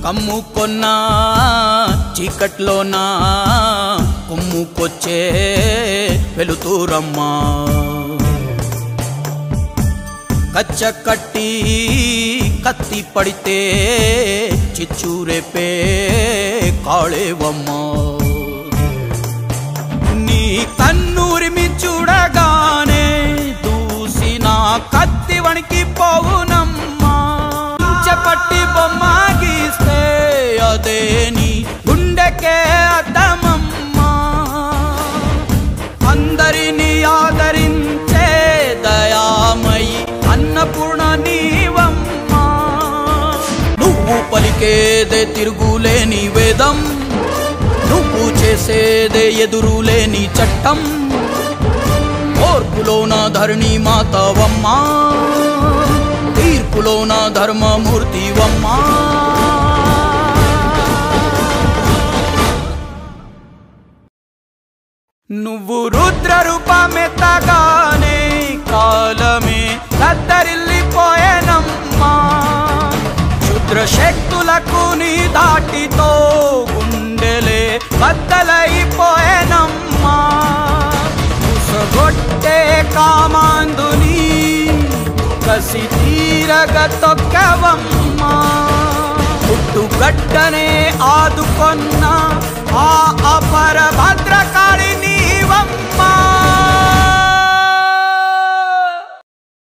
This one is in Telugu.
కమ్ముకొన్నా చీకట్లోనా కొమ్ముకొచ్చే వెలుతూరమ్మా కచ్చ కట్టి కత్తి పడితే చిచ్చూరేపే కాళేవమ్మా నీ కన్నూరిమి చూడగానే దూసిన కత్తి వణికి పోవునమ్మా చెప్పట్టి బొమ్మ గీస్తే అదే నీ గుండెకే అద్దమమ్మా అందరినీ ఆదరించే దయామయి అన్నపూర్ణ నీవమ్మా నువ్వు పలికేదే తిరుగులేని వేదం నువ్వు చేసేదే ఎదురులేని చట్టం ఓర్పులోన ధరణి మాతవమ్మా తీర్పులోన ధర్మమూర్తివమ్మా నువ్వు రుద్ర రూపమెత్తగానే కాలమే కత్తరిల్లిపోయేనమ్మా క్షుద్ర శక్తులకు నీ దాటితో గుండెలే బద్దలైపోయేనమ్మా ఉసగొట్టే కామాందుని కసి తీరగ తొక్కవమ్మా పుట్టుగడ్డనే ఆదుకొన్న ఆ అపర భద్రకాళి నీవమ్మా